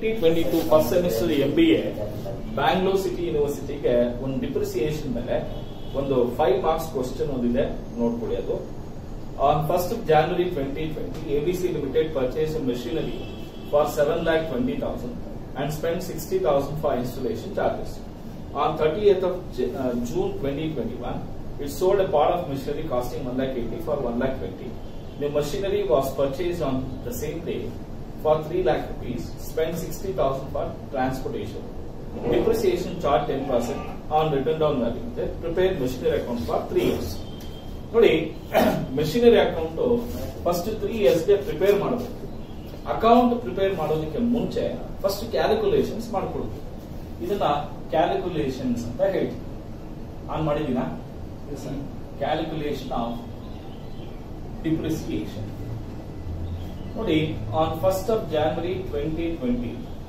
Twenty twenty two first semester M B A Bangalore city ಯೂನಿವರ್ಸಿಟಿಗೆ ಒಂದು depreciation ಮೇಲೆ ಒಂದು ಫೈವ್ ಮಾರ್ಕ್ಸ್ ಕ್ವಶನ್ ಒಂದಿದೆ ನೋಡ್ಕೊಳ್ಳಿ ಅದು on first January twenty twenty A B C limited purchase machinery for seven lakh twenty thousand and spend sixty thousand for installation charges on thirtieth of June twenty twenty one it sold a part of machinery costing 1 lakh 80 for 1 lakh 20. The machinery was purchased on the same day for 3 lakh rupees, spent 60,000 for transportation. Depreciation charged 10% on written down value. Then prepared machinery account for 3 years. ನೋಡಿ machinery account first three ಇಯರ್ಸ್ಗೆ prepare ಮಾಡಬೇಕು account prepare ಮಾಡೋದಕ್ಕೆ ಮುಂಚೆ first calculations ಮಾಡ್ಕೊಳ್ಬೇಕು ಇದನ್ನ calculations ಅಂತ ಹೇಳ್ತೀವಿ on ಮಾಡಿದೀನ ಕ್ಯಾಲ್ಕುಲೇಷನ್ ಆಫ್ ಡಿಪ್ರಿಸಿಯೇಷನ್ ನೋಡಿ on first of January twenty twenty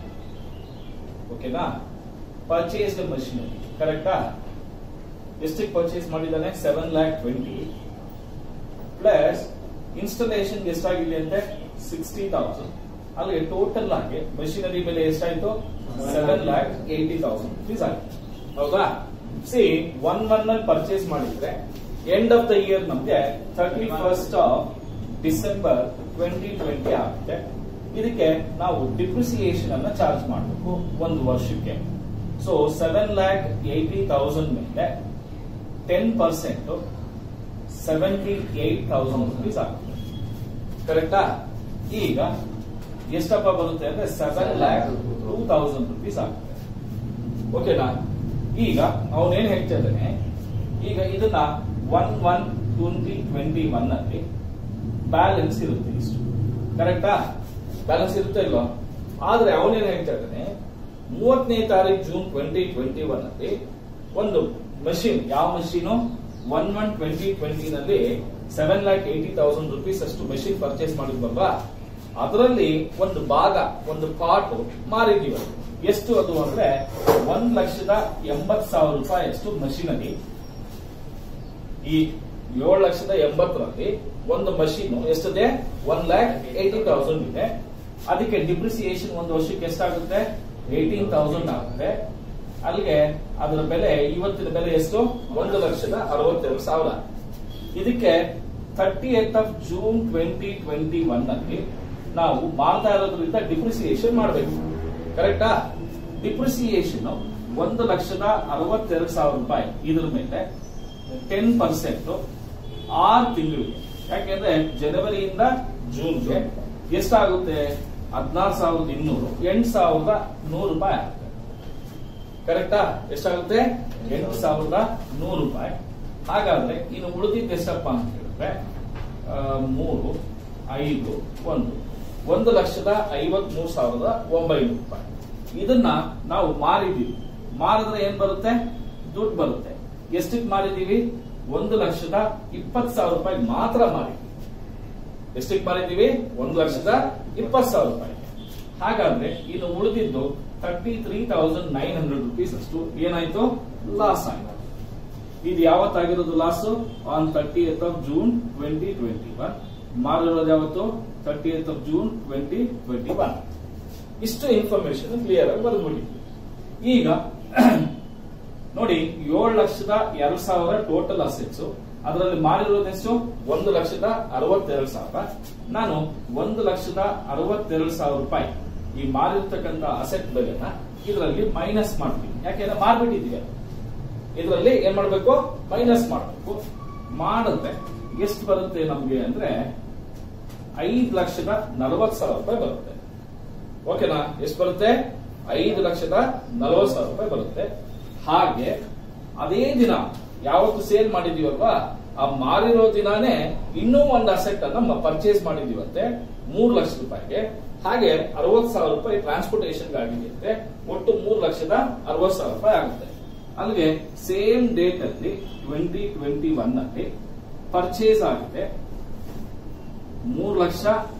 ಓಕೆನಾ ಪರ್ಚೇಸ್ ಮಷಿನರಿ ಕರೆಕ್ಟಾ ಎಷ್ಟಕ್ಕೆ ಪರ್ಚೇಸ್ ಮಾಡಿದ್ದಾನೆ seven lakh twenty plus installation ಎಷ್ಟಾಗಿದೆ ಅಂತೆ ಸಿಕ್ಸ್ಟಿ ತೌಸಂಡ್ ಅಲ್ಲಿಗೆ ಟೋಟಲ್ ಆಗಿ ಮಷಿನರಿ ಬೆಲೆ ಎಷ್ಟಾಯ್ತು seven lakh eighty thousand rupees ಆಗಿದೆ ಹೌದಾ ಸಿ ಒನ್ ಒನ್ ಅಲ್ಲಿ ಪರ್ಚೇಸ್ ಮಾಡಿದ್ರೆ ಎಂಡ್ ಆಫ್ ದ ಇಯರ್ ನಮ್ಗೆ thirty first of December twenty twenty ಆಗುತ್ತೆ ಇದಕ್ಕೆ ನಾವು ಡಿಪ್ರಿಸಿಯೇಷನ್ ಅನ್ನ ಚಾರ್ಜ್ ಮಾಡಬೇಕು ಒಂದು ವರ್ಷಕ್ಕೆ so seven lakh eighty thousand ಮೇಲೆ ten percent seventy eight thousand rupees ಆಗುತ್ತೆ ಕರೆಕ್ಟಾ ಈಗ ಎಷ್ಟಪ್ಪ ಬರುತ್ತೆ ಅಂದ್ರೆ seven lakh two thousand rupees ಆಗುತ್ತೆ ಓಕೆನಾ ಈಗ ಅವನೇನ್ ಹೇಳ್ತಾ ಇದ್ದಾನೆ ಈಗ ಇದನ್ನ one one twenty twenty one ಅಲ್ಲಿ ಬ್ಯಾಲೆನ್ಸ್ ಇರುತ್ತೆ ಇಷ್ಟು ಕರೆಕ್ಟಾ ಬ್ಯಾಲೆನ್ಸ್ ಇರುತ್ತೆ ಇಲ್ವಾ ಆದ್ರೆ ಅವನೇನ್ ಹೇಳ್ತಾ ಇದ್ದಾನೆ ಮೂವತ್ತನೇ ತಾರೀಕು ಜೂನ್ ಟ್ವೆಂಟಿ ಟ್ವೆಂಟಿ ಒನ್ ಅಲ್ಲಿ ಒಂದು ಮಷಿನ್ ಯಾವ machine one one twenty twenty ನಲ್ಲಿ seven lakh eighty thousand rupees ಅಷ್ಟು ಮಷಿನ್ ಪರ್ಚೇಸ್ ಮಾಡಿದ್ವಲ್ವಾ ಅದರಲ್ಲಿ ಒಂದು ಭಾಗ ಒಂದು ಪಾರ್ಟ್ ಮಾರಿದೀವಿ ಎಷ್ಟು ಅದು ಅಂದ್ರೆ ಒಂದ್ ಲಕ್ಷದ ಎಂಬತ್ ಸಾವಿರ ರೂಪಾಯಿ ಅಷ್ಟು ಮಷಿನರಿ ಈ ಏಳು ಲಕ್ಷದ ಎಂಬತ್ತರಲ್ಲಿ ಒಂದು ಮಷೀನ್ ಎಷ್ಟಿದೆ ಒನ್ ಲ್ಯಾಕ್ ಏಟಿ ತೌಸಂಡ್ ಇದೆ ಅದಕ್ಕೆ ಡಿಪ್ರಿಸಿಯೇಷನ್ ಒಂದು ವರ್ಷಕ್ಕೆ ಎಷ್ಟಾಗುತ್ತೆ ಏಟೀನ್ ತೌಸಂಡ್ ಆಗುತ್ತೆ ಅಲ್ಲಿಗೆ ಅದರ ಬೆಲೆ ಇವತ್ತಿನ ಬೆಲೆ ಎಷ್ಟು ಒಂದು ಲಕ್ಷದ ಅರವತ್ತೆರಡು ಸಾವಿರ ಇದಕ್ಕೆ thirtieth of June twenty twenty one ಅಲ್ಲಿ ನಾವು ಮಾಡ್ತಾ ಇರೋದ್ರಿಂದ ಡಿಪ್ರಿಸಿಯೇಷನ್ ಮಾಡಬೇಕು ಕರೆಕ್ಟಾ ಡಿಪ್ರಿಸಿಯೇಷನ್ ಒಂದು ಲಕ್ಷದ ಅರವತ್ತೆರಡು ಸಾವಿರ ರೂಪಾಯಿ ಇದ್ರ ಮೇಲೆ ಟೆನ್ ಪರ್ಸೆಂಟ್ ಆರು ತಿಂಗಳಿಗೆ ಯಾಕೆಂದ್ರೆ ಜನವರಿಯಿಂದ ಜೂನ್ಗೆ ಎಷ್ಟಾಗುತ್ತೆ ಹದಿನಾರು ಸಾವಿರದ ಇನ್ನೂರು ಎಂಟು ಸಾವಿರದ ನೂರು ರೂಪಾಯಿ ಆಗುತ್ತೆ ಕರೆಕ್ಟಾ ಎಷ್ಟಾಗುತ್ತೆ ಎಂಟು ಸಾವಿರದ ನೂರು ರೂಪಾಯಿ ಹಾಗಾದ್ರೆ ಇನ್ನು ಉಳಿದಿದ್ದು ಎಷ್ಟಪ್ಪ ಅಂತ ಹೇಳಿದ್ರೆ ಆ, ಮೂರು ಐದು ಒಂದು ಒಂದು ಲಕ್ಷದ ಐವತ್ ಮೂರು ಸಾವಿರದ ಒಂಬೈನೂರು ರೂಪಾಯಿ ಇದನ್ನ ನಾವು ಮಾರಿದೀವಿ ಮಾರಿದ್ರೆ ಏನ್ ಬರುತ್ತೆ ದುಡ್ಡು ಬರುತ್ತೆ ಎಷ್ಟಕ್ಕೆ ಮಾರಿದೀವಿ ಒಂದು ಲಕ್ಷದ ಇಪ್ಪತ್ತು ಸಾವಿರ ರೂಪಾಯಿ ಮಾತ್ರ ಮಾರಿದ್ವಿ ಎಷ್ಟಕ್ಕೆ ಮಾರಿದೀವಿ ಒಂದು ಲಕ್ಷದ ಇಪ್ಪತ್ತು ಸಾವಿರ ರೂಪಾಯಿ ಹಾಗಾದ್ರೆ ಇನ್ನು ಉಳಿದಿದ್ದು thirty three thousand nine hundred rupees ಅಷ್ಟು ಏನಾಯ್ತು ಲಾಸ್ ಆಯ್ತು ಇದು ಯಾವತ್ತಾಗಿರೋದು loss on thirtieth of June twenty twenty one ಮಾರಿರೋದು ಯಾವತ್ತು thirtieth of June twenty twenty one ಇಷ್ಟು ಇನ್ಫಾರ್ಮೇಶನ್ ಕ್ಲಿಯರ್ ಆಗಿ ಬರೆದ್ಬಿಟ್ಟಿದ್ವಿ ಈಗ ನೋಡಿ ಏಳು ಲಕ್ಷದ ಎರಡ್ ಸಾವಿರ ಟೋಟಲ್ ಅಸೆಟ್ಸ್ ಅದರಲ್ಲಿ ಮಾರಿರೋದೆಷ್ಟು ಒಂದು ಲಕ್ಷದ ಅರವತ್ತೆರಡು ಸಾವಿರ ನಾನು ಒಂದು ಲಕ್ಷದ ಅರವತ್ತೆರಡು ಸಾವಿರ ರೂಪಾಯಿ ಈ ಮಾರಿರ್ತಕ್ಕಂಥ ಅಸೆಟ್ ಬೆಲೆನ ಇದರಲ್ಲಿ ಮೈನಸ್ ಮಾಡ್ತೀನಿ ಯಾಕೆಂದ್ರೆ ಮಾರ್ಬಿಟ್ಟಿದೀವಿ ಇದರಲ್ಲಿ ಏನ್ ಮಾಡ್ಬೇಕು ಮೈನಸ್ ಮಾಡಬೇಕು ಮಾಡಿದ್ರೆ ಎಷ್ಟು ಬರುತ್ತೆ ನಮ್ಗೆ ಅಂದ್ರೆ ಐದು ಲಕ್ಷದ ನಲವತ್ತು ಸಾವಿರ ರೂಪಾಯಿ ಬರುತ್ತೆ ಓಕೆನಾ ಎಷ್ಟು ಬರುತ್ತೆ ಐದು ಲಕ್ಷದ ನಲವತ್ತು ಸಾವಿರ ರೂಪಾಯಿ ಬರುತ್ತೆ ಹಾಗೆ ಅದೇ ದಿನ ಯಾವತ್ತು ಸೇಲ್ ಮಾಡಿದೀವಲ್ವಾ ಆ ಮಾರಿರೋ ದಿನಾನೇ ಇನ್ನೂ ಒಂದು ಅಸೆಟ್ ಅನ್ನ ಪರ್ಚೇಸ್ ಮಾಡಿದೀವಂತೆ ಮೂರು ಲಕ್ಷ ರೂಪಾಯಿಗೆ ಹಾಗೆ ಅರವತ್ತು ಸಾವಿರ ರೂಪಾಯಿ ಟ್ರಾನ್ಸ್ಪೋರ್ಟೇಷನ್ ಆಗಿದೆಯಂತೆ ಒಟ್ಟು ಮೂರು ಲಕ್ಷದ ಅರವತ್ತು ಸಾವಿರ ರೂಪಾಯಿ ಆಗುತ್ತೆ ಅಲ್ಲಿಗೆ ಸೇಮ್ ಡೇಟ್ ಅಲ್ಲಿ ಟ್ವೆಂಟಿ ಟ್ವೆಂಟಿ ಒನ್ ಅಲ್ಲಿ ಪರ್ಚೇಸ್ ಆಗಿದೆ ಮೂರು ಲಕ್ಷ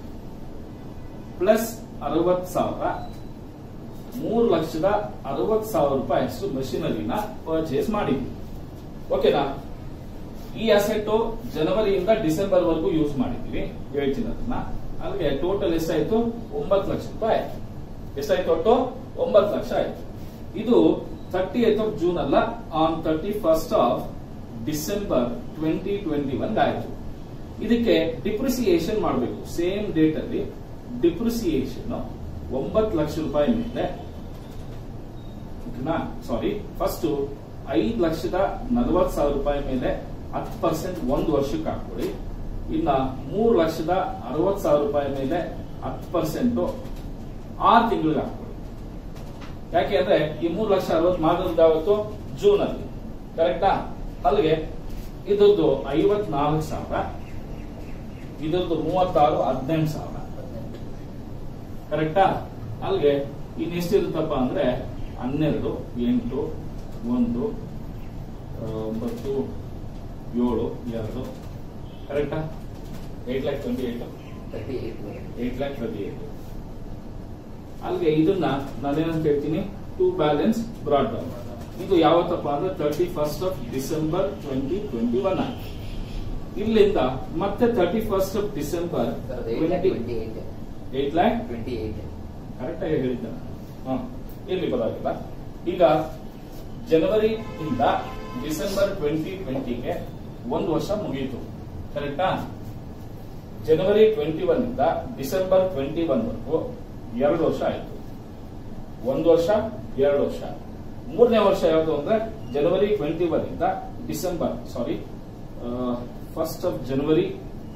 ಪ್ಲಸ್ ಅರವತ್ ಸಾವಿರ ಮೂರು ಲಕ್ಷದ ಅರವತ್ ಸಾವಿರ ರೂಪಾಯಿ ಅಷ್ಟು ಮಷಿನರಿನ ಪರ್ಚೇಸ್ ಮಾಡಿದ್ವಿ ಓಕೆನಾ ಈ ಅಸೆಟ್ ಜನವರಿಯಿಂದ ಡಿಸೆಂಬರ್ ವರೆಗೂ ಯೂಸ್ ಮಾಡಿದ್ವಿ ಹೇಳ್ತೀನಿ ಅದನ್ನ ಅಲ್ಲಿಗೆ ಟೋಟಲ್ ಎಷ್ಟಾಯ್ತು ಒಂಬತ್ತು ಲಕ್ಷ ರೂಪಾಯಿ ಆಯ್ತು ಎಷ್ಟಾಯ್ತು ಒಟ್ಟು ಒಂಬತ್ತು ಲಕ್ಷ ಆಯ್ತು ಇದು ತರ್ಟಿ ಏತ್ ಆಫ್ ಜೂನ್ ಅಲ್ಲ on thirty first of December twenty twenty one ಆಯ್ತು ಇದಕ್ಕೆ ಡಿಪ್ರಿಸಿಯೇಷನ್ ಮಾಡಬೇಕು ಸೇಮ್ ಡೇಟ್ ಅಲ್ಲಿ ಡಿಪ್ರಿಸಿಯೇಷನ್ ಒಂಬತ್ತು ಲಕ್ಷ ರೂಪಾಯಿ ಮೇಲೆ ಓಕೆನಾ ಸಾರಿ ಫಸ್ಟ್ ಐದು ಲಕ್ಷದ ನಲವತ್ತು ಸಾವಿರ ರೂಪಾಯಿ ಮೇಲೆ ಹತ್ತು ಪರ್ಸೆಂಟ್ ಒಂದು ವರ್ಷಕ್ಕೆ ಹಾಕೊಳ್ಳಿ ಇನ್ನ ಮೂರು ಲಕ್ಷದ ಅರವತ್ತು ಸಾವಿರ ರೂಪಾಯಿ ಮೇಲೆ ಹತ್ತು ಪರ್ಸೆಂಟ್ ಆರು ತಿಂಗಳಿಗೆ ಹಾಕೊಳ್ಳಿ ಯಾಕೆ ಅಂದ್ರೆ ಈ ಮೂರು ಲಕ್ಷ ಅರವತ್ತು ಮಾಡಿರೋದು ಯಾವತ್ತು ಜೂನ್ ಅಲ್ಲಿ ಕರೆಕ್ಟಾ ಅಲ್ಲಿಗೆ ಇದ್ರದ್ದು ಐವತ್ನಾಲ್ಕು ಸಾವಿರ ಇದ್ರದ್ದು ಮೂವತ್ತಾರು ಹದಿನೆಂಟು ಸಾವಿರ ಕರೆಕ್ಟಾ ಅಲ್ಲಿಗೆ ಇನ್ನೆಷ್ಟಿರುತ್ತಪ್ಪ ಅಂದ್ರೆ ಹನ್ನೆರಡು ಎಂಟು ಒಂದು ಆ, ಒಂಬತ್ತು ಏಳು ಎರಡು ಕರೆಕ್ಟಾ eight lakh twenty eight thirty eight eight lakh twenty eight ಅಲ್ಲಿಗೆ ಇದನ್ನ ನಾನೇನಂತ ಹೇಳ್ತೀನಿ ಟು ಬ್ಯಾಲೆನ್ಸ್ ಬ್ರಾಡ್ ಡೌನ್ ಇದು ಯಾವತ್ತಪ್ಪ ಅಂದ್ರೆ thirty first of December twenty twenty one ಆಯ್ತು ಇಲ್ಲಿಂದ ಮತ್ತೆ thirty first of December eight lakh twenty eight eight lakh twenty eight correct ಆಗಿ ಹೇಳಿದ್ದ ಹ ಇರ್ಲಿ ಪರವಾಗಿಲ್ಲ ಈಗ ಜನವರಿ ಇಂದ ಡಿಸೆಂಬರ್ ಟ್ವೆಂಟಿ ಟ್ವೆಂಟಿಗೆ ಒಂದು ವರ್ಷ ಮುಗಿಯಿತು ಕರೆಕ್ಟಾ ಜನವರಿ ಟ್ವೆಂಟಿ ಒನ್ ಇಂದ ಡಿಸೆಂಬರ್ ಟ್ವೆಂಟಿ ಒನ್ ವರೆಗೂ ಎರಡು ವರ್ಷ ಆಯ್ತು ಒಂದು ವರ್ಷ ಎರಡು ವರ್ಷ ಮೂರನೇ ವರ್ಷ ಯಾವುದು ಅಂದ್ರೆ ಜನವರಿ ಟ್ವೆಂಟಿ ಒನ್ ಇಂದ ಡಿಸೆಂಬರ್ ಸಾರಿ ಫಸ್ಟ್ ಆಫ್ ಜನವರಿ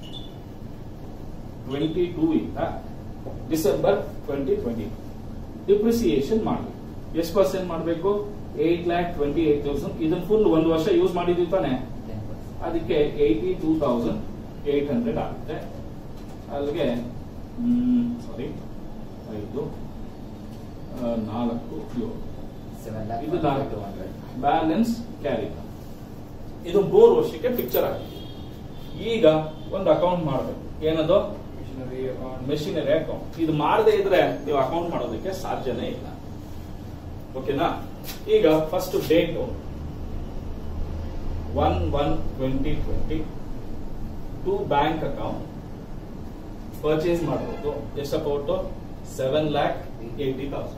ಟ್ವೆಂಟಿ ಟೂ ಇಂದ ಡಿಸೆಂಬರ್ ಟ್ವೆಂಟಿ ಟ್ವೆಂಟಿ ಡಿಪ್ರಿಸಿಯೇಷನ್ ಮಾಡಬೇಕು ಎಷ್ಟು ಪರ್ಸೆಂಟ್ ಮಾಡಬೇಕು eight lakh twenty eight thousand ಇದನ್ನ ಫುಲ್ ಒಂದು ವರ್ಷ ಯೂಸ್ ಮಾಡಿದ್ವಿ ತಾನೆ ಅದಕ್ಕೆ eighty two thousand eight hundred ಆಗುತ್ತೆ ಅಲ್ಲಿಗೆ ಸಾರಿ ಐದು ಆ, ನಾಲ್ಕು ಏಳು ಸೆವೆನ್ ಲ್ಯಾಕ್ ಇದು ನಾಲ್ಕು ಬ್ಯಾಲೆನ್ಸ್ ಕ್ಯಾರಿ ಇದು ಮೂರು ವರ್ಷಕ್ಕೆ ಪಿಕ್ಚರ್ ಆಗಿದೆ ಈಗ ಒಂದು ಅಕೌಂಟ್ ಮಾಡಬೇಕು ಏನದು ಮೆಷಿನರಿ ಅಕೌಂಟ್ ಇದು ಮಾಡದೇ ಇದ್ರೆ ನೀವು ಅಕೌಂಟ್ ಮಾಡೋದಕ್ಕೆ ಸಾಧ್ಯನೇ ಇಲ್ಲ ಓಕೆನಾ ಈಗ first date one one twenty twenty to bank account purchase ಮಾಡಬಹುದು ಎಷ್ಟು account seven lakh eighty thousand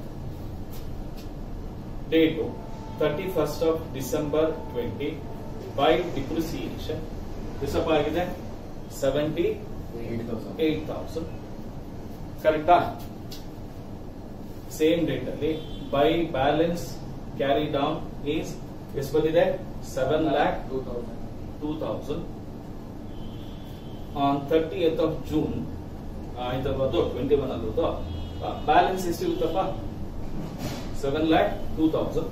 date thirty first of December twenty by depreciation ಎಷ್ಟಪ್ಪ ಆಗಿದೆ seventy eight thousand eight thousand ಕರೆಕ್ಟಾ ಸೇಮ್ ಡೇಟ್ ಅಲ್ಲಿ by balance carry down is ಎಷ್ಟು ಬಂದಿದೆ seven lakh two thousand two thousand on thirtieth of June ಇದರದ್ದು twenty one ಅಲ್ಲದ್ದು balance ಎಷ್ಟಿರುತ್ತಪ್ಪ seven lakh two thousand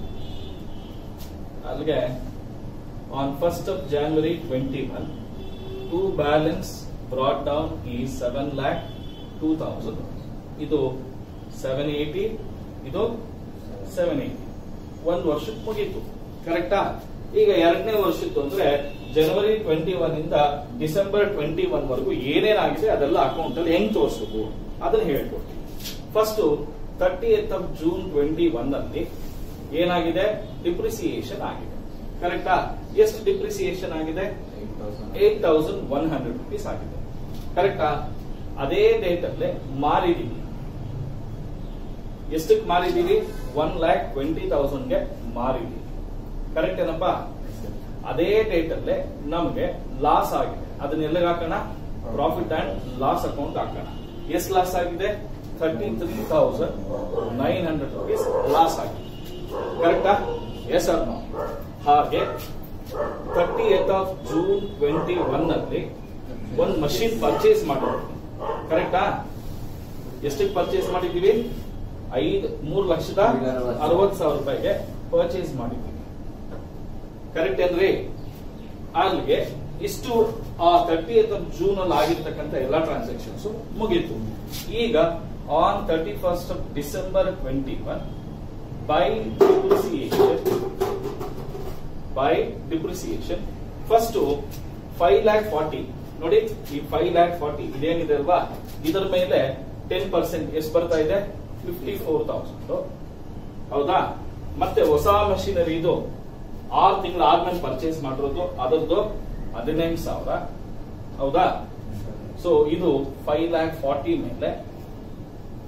ಅಲ್ಲಿಗೆ on first of January twenty one to balance brought down ಈ seven lakh two thousand ಇದು seven eighty ಇದು seven eighty ಒಂದು ವರ್ಷಕ್ಕೆ ಮುಗೀತು ಕರೆಕ್ಟಾ ಈಗ ಎರಡನೇ ವರ್ಷದ್ದು ಅಂದ್ರೆ ಜನವರಿ ಟ್ವೆಂಟಿ ಒನ್ ಇಂದ ಡಿಸೆಂಬರ್ ಟ್ವೆಂಟಿ ಒನ್ ವರೆಗೂ ಏನೇನಾಗಿದೆ ಅದೆಲ್ಲ ಅಕೌಂಟ್ ಅಲ್ಲಿ ಹೆಂಗ್ ತೋರಿಸಬೇಕು ಅದನ್ನ ಹೇಳ್ಕೊಡ್ತೀನಿ first thirtieth of June twenty one ಅಲ್ಲಿ ಏನಾಗಿದೆ ಡಿಪ್ರಿಸಿಯೇಷನ್ ಆಗಿದೆ ಕರೆಕ್ಟಾ ಎಷ್ಟು ಡಿಪ್ರಿಸಿಯೇಷನ್ ಆಗಿದೆ eight thousand eight thousand one hundred rupees ಆಗಿದೆ ಕರೆಕ್ಟಾ ಅದೇ ಡೇಟ್ ಅಲ್ಲೇ ಮಾರಿದೀವಿ ಎಷ್ಟಕ್ಕೆ ಮಾರಿದೀವಿ ಒನ್ ಲ್ಯಾಕ್ ಟ್ವೆಂಟಿ ತೌಸಂಡ್ಗೆ ಮಾರಿದೀವಿ ಕರೆಕ್ಟ್ ಏನಪ್ಪ ಅದೇ ಡೇಟ್ ಅಲ್ಲೇ ನಮಗೆ ಲಾಸ್ ಆಗಿದೆ ಅದನ್ನ ಎಲ್ಲಿಗೆ ಹಾಕೋಣ ಪ್ರಾಫಿಟ್ ಅಂಡ್ ಲಾಸ್ ಅಕೌಂಟ್ ಹಾಕೋಣ ಎಷ್ಟು ಲಾಸ್ ಆಗಿದೆ thirty three thousand nine hundred rupees loss ಆಗಿದೆ ಕರೆಕ್ಟಾ ಎಸ್ ಆರ್ ನೋ ಹಾಗೆ thirtieth of June twenty one ಅಲ್ಲಿ ಒಂದು ಮಷಿನ್ ಪರ್ಚೇಸ್ ಮಾಡೋದು ಕರೆಕ್ಟಾ ಎಷ್ಟಕ್ಕೆ ಪರ್ಚೇಸ್ ಮಾಡಿದೀವಿ ಐದು ಮೂರು ಲಕ್ಷದ ಅರವತ್ತು ಸಾವಿರ ರೂಪಾಯಿಗೆ ಪರ್ಚೇಸ್ ಮಾಡಿದ್ವಿ ಕರೆಕ್ಟ್ ಏನ್ರಿ ಅಲ್ಲಿಗೆ ಇಷ್ಟು ಆ ತರ್ಟಿ ಏತ್ ಆಫ್ ಜೂನ್ ಅಲ್ಲಿ ಆಗಿರ್ತಕ್ಕಂಥ ಎಲ್ಲಾ ಟ್ರಾನ್ಸಾಕ್ಷನ್ಸ್ ಮುಗೀತು ಈಗ on thirty first of December twenty one by depreciation by depreciation first five lakh forty ನೋಡಿ ಈ ಫೈವ್ ಲ್ಯಾಕ್ ಫಾರ್ಟಿ ಇದೇನಿದೆ ಅಲ್ವಾ ಇದರ ಮೇಲೆ ಟೆನ್ ಪರ್ಸೆಂಟ್ ಎಷ್ಟು ಬರ್ತಾ ಇದೆ ಫಿಫ್ಟಿ ಫೋರ್ ತೌಸಂಡ್ ಹೌದಾ ಮತ್ತೆ ಹೊಸ ಮಷಿನರಿ ಇದು ಆರು ತಿಂಗಳು ಆದ್ಮೇಲೆ ಪರ್ಚೇಸ್ ಮಾಡಿರೋದು ಅದರದ್ದು ಹದಿನೆಂಟು ಸಾವಿರ ಹೌದಾ ಸೊ ಇದು ಫೈವ್ ಲ್ಯಾಕ್ ಫಾರ್ಟಿ ಮೇಲೆ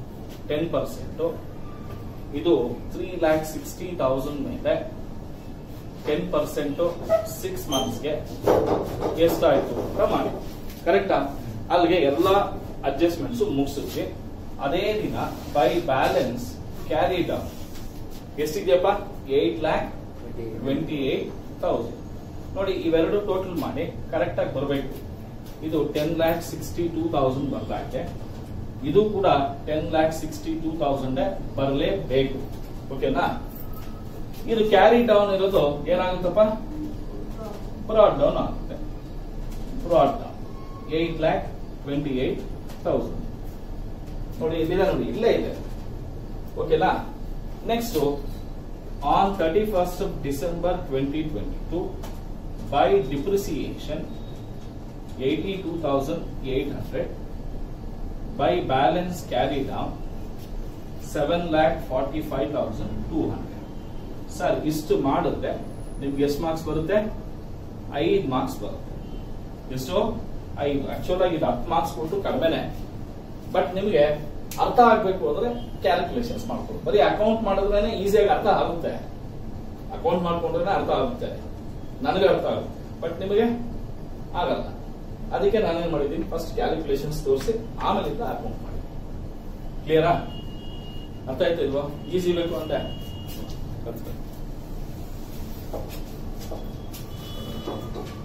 ಟೆನ್ ಪರ್ಸೆಂಟ್ ಇದು ತ್ರೀ ಲ್ಯಾಕ್ ಸಿಕ್ಸ್ಟಿ ತೌಸಂಡ್ ಮೇಲೆ ಟೆನ್ ಪರ್ಸೆಂಟ್ ಸಿಕ್ಸ್ ಮಂತ್ಸ್ಗೆ ಎಷ್ಟಾಯ್ತು ಅಂತ ಮಾಡಿ ಕರೆಕ್ಟಾ ಅಲ್ಲಿಗೆ ಎಲ್ಲ ಅಡ್ಜಸ್ಟ್ಮೆಂಟ್ಸ್ ಮುಗಿಸಿದ್ವಿ ಅದೇ ದಿನ ಬೈ ಬ್ಯಾಲೆನ್ಸ್ ಕ್ಯಾರಿ ಡೌನ್ ಎಷ್ಟಿದೆಯಪ್ಪ eight lakh twenty eight thousand ನೋಡಿ ಇವೆರಡು ಟೋಟಲ್ ಮಾಡಿ ಕರೆಕ್ಟ್ ಆಗಿ ಬರಬೇಕು ಇದು ten lakh sixty two thousand ಬರ್ದಾಕೆ ಇದು ಕೂಡ ten lakh sixty two thousand ಬರಲೇಬೇಕು ಓಕೆನಾ ಇದು ಕ್ಯಾರಿ ಡೌನ್ ಇರೋದು ಏನಾಗುತ್ತಪ್ಪ ಬ್ರಾಡ್ ಡೌನ್ ಆಗುತ್ತೆ brought down eight lakh twenty eight thousand ನೋಡಿ ಇಲ್ಲಿದೆ ನೋಡಿ ಇಲ್ಲೇ ಇದೆ ಓಕೆನಾ next on thirty first of December twenty twenty two by depreciation eighty two thousand eight hundred by balance carry down seven lakh forty five thousand two hundred sir ಇಷ್ಟು ಮಾಡಿದ್ರೆ ನಿಮ್ಗೆ ಎಷ್ಟು ಮಾರ್ಕ್ಸ್ ಬರುತ್ತೆ ಐದು ಮಾರ್ಕ್ಸ್ ಬರುತ್ತೆ ಎಷ್ಟು ಐದು ಆಕ್ಚುಲ್ ಆಗಿ ಇದು ಹತ್ತು ಮಾರ್ಕ್ಸ್ ಕೊಟ್ಟು ಕಡಿಮೆನೆ ಬಟ್ ನಿಮಗೆ ಅರ್ಥ ಆಗ್ಬೇಕು ಅಂದ್ರೆ ಕ್ಯಾಲ್ಕುಲೇಷನ್ಸ್ ಮಾಡ್ಕೊಳ್ಳಿ ಬರೀ ಅಕೌಂಟ್ ಮಾಡಿದ್ರೇನೆ ಈಸಿಯಾಗಿ ಅರ್ಥ ಆಗುತ್ತೆ ಅಕೌಂಟ್ ಮಾಡ್ಕೊಂಡ್ರೆ ಅರ್ಥ ಆಗುತ್ತೆ ನನಗೆ ಅರ್ಥ ಆಗುತ್ತೆ ಬಟ್ ನಿಮಗೆ ಆಗಲ್ಲ ಅದಕ್ಕೆ ನಾನೇನ್ ಮಾಡಿದ್ದೀನಿ ಫಸ್ಟ್ ಕ್ಯಾಲ್ಕುಲೇಷನ್ಸ್ ತೋರಿಸಿ ಆಮೇಲೆ ಅಕೌಂಟ್ ಮಾಡಿ ಕ್ಲಿಯರಾ ಅರ್ಥ ಆಯ್ತು ಇಲ್ವಾ ಈಸಿ ಬೇಕು ಅಂದ್ರೆ ಕಲ್ತ್ಕೊಳ್ಳಿ.